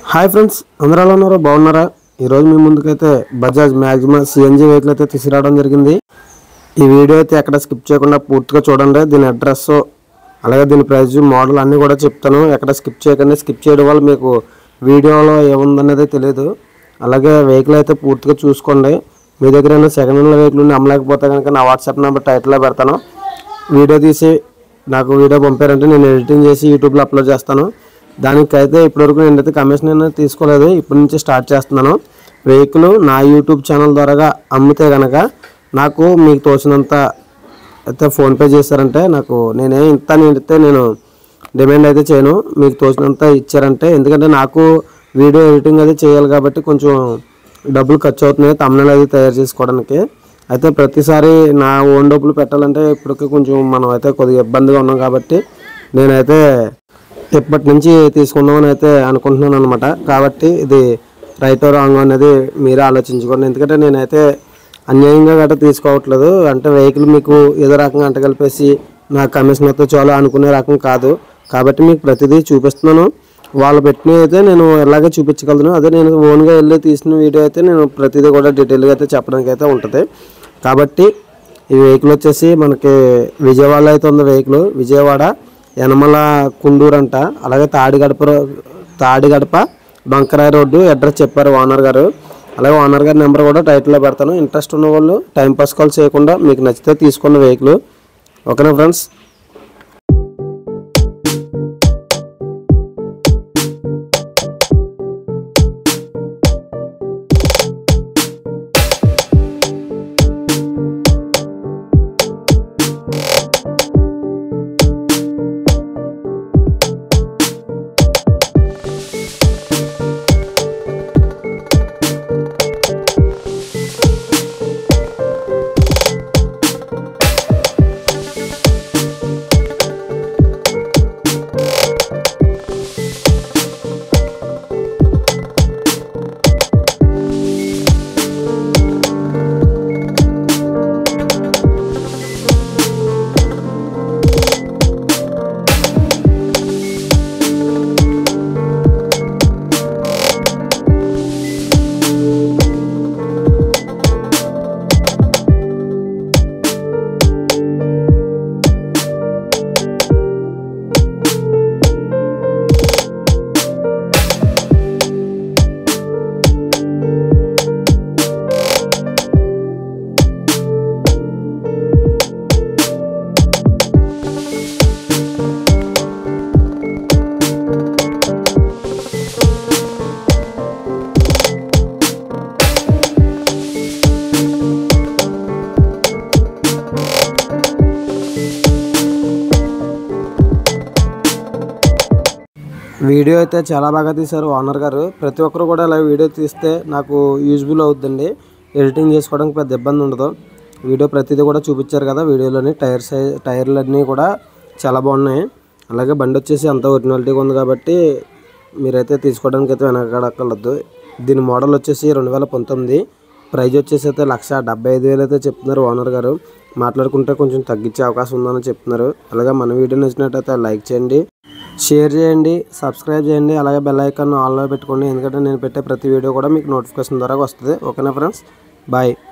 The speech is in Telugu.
హాయ్ ఫ్రెండ్స్ అందరూ ఎలా ఉన్నారు బాగున్నారా ఈరోజు మీ ముందుకైతే బజాజ్ మ్యాక్సిమం సిఎన్జి వెహికల్ అయితే తీసుకురావడం జరిగింది ఈ వీడియో అయితే ఎక్కడ స్కిప్ చేయకుండా పూర్తిగా చూడండి దీని అడ్రస్ అలాగే దీని ప్రైస్ మోడల్ అన్నీ కూడా చెప్తాను ఎక్కడ స్కిప్ చేయకండి స్కిప్ చేయడం వల్ల మీకు వీడియోలో ఏముందనేది తెలియదు అలాగే వెహికల్ అయితే పూర్తిగా చూసుకోండి మీ దగ్గర ఏమైనా సెకండ్ హ్యాండ్ వెహికల్ ఉండి అమ్మలేకపోతే కనుక నా వాట్సాప్ నెంబర్ టైటిల్లో పెడతాను వీడియో తీసి నాకు వీడియో పంపారంటే నేను ఎడిటింగ్ చేసి యూట్యూబ్లో అప్లోడ్ చేస్తాను దానికైతే ఇప్పటివరకు నేనైతే కమిషన్ అనేది తీసుకోలేదు ఇప్పటి నుంచి స్టార్ట్ చేస్తున్నాను వెహికల్ నా యూట్యూబ్ ఛానల్ ద్వారా అమ్మితే కనుక నాకు మీకు తోచినంత అయితే ఫోన్పే చేశారంటే నాకు నేనే ఇంత నేనైతే నేను డిమాండ్ అయితే చేయను మీకు తోచినంత ఇచ్చారంటే ఎందుకంటే నాకు వీడియో ఎడిటింగ్ అది చేయాలి కాబట్టి కొంచెం డబ్బులు ఖర్చు అవుతున్నాయి తమిళ అది తయారు చేసుకోవడానికి అయితే ప్రతిసారి నా ఓన్ డబ్బులు పెట్టాలంటే ఇప్పటికి కొంచెం మనం అయితే కొద్దిగా ఇబ్బందిగా ఉన్నాం కాబట్టి నేనైతే ఇప్పటి నుంచి తీసుకుందామని అయితే అనుకుంటున్నాను అనమాట కాబట్టి ఇది రైట్ రాంగ్ అనేది మీరే ఆలోచించుకోండి ఎందుకంటే నేనైతే అన్యాయంగా గట్రా తీసుకోవట్లేదు అంటే వెహికల్ మీకు ఏదో రకంగా అంట కలిపేసి నా కమిషన్ అయితే చాలు అనుకునే రకం కాదు కాబట్టి మీకు ప్రతిదీ చూపిస్తున్నాను వాళ్ళు పెట్టినవి అయితే నేను ఎలాగే చూపించగలను అదే నేను ఓన్గా వెళ్ళి తీసిన వీడియో అయితే నేను ప్రతిదీ కూడా డీటెయిల్గా అయితే చెప్పడానికి అయితే ఉంటుంది కాబట్టి ఈ వెహికల్ వచ్చేసి మనకి విజయవాడలో అయితే ఉంది వెహికల్ విజయవాడ యనమల కుండూరు అంట అలాగే తాడిగడప రో- తాడిగడప బంకరాయి రోడ్డు అడ్రస్ చెప్పారు ఓనర్ గారు అలాగే ఓనర్ గారి నెంబర్ కూడా టైటిల్లో పెడతాను ఇంట్రెస్ట్ ఉన్న వాళ్ళు టైం పాస్ కాల్ చేయకుండా మీకు నచ్చితే తీసుకున్న వెహికల్ ఓకేనా ఫ్రెండ్స్ వీడియో అయితే చాలా బాగా తీశారు ఓనర్ గారు ప్రతి ఒక్కరు కూడా ఇలా వీడియో తీస్తే నాకు యూజ్ఫుల్ అవుతుందండి ఎడిటింగ్ చేసుకోవడానికి పెద్ద ఇబ్బంది ఉండదు వీడియో ప్రతిదీ కూడా చూపించారు కదా వీడియోలోని టైర్ సై టైర్లు అన్నీ కూడా చాలా బాగున్నాయి అలాగే బండి వచ్చేసి అంత ఒరిజినాలిటీగా ఉంది కాబట్టి మీరైతే తీసుకోవడానికి అయితే వెనకడక్కర్లేదు దీని మోడల్ వచ్చేసి రెండు వేల పంతొమ్మిది ప్రైజ్ వచ్చేసి అయితే లక్ష డెబ్బై ఐదు వేలు అయితే చెప్తున్నారు ఓనర్ గారు మాట్లాడుకుంటే కొంచెం తగ్గించే అవకాశం ఉందని చెప్తున్నారు అలాగే మన వీడియో నచ్చినట్టయితే లైక్ చేయండి షేర్ చేయండి సబ్స్క్రైబ్ చేయండి అలాగే బెల్ ఐకాన్ ఆన్లో పెట్టుకోండి ఎందుకంటే నేను పెట్టే ప్రతి వీడియో కూడా మీకు నోటిఫికేషన్ ద్వారా వస్తుంది ఓకేనా ఫ్రెండ్స్ బాయ్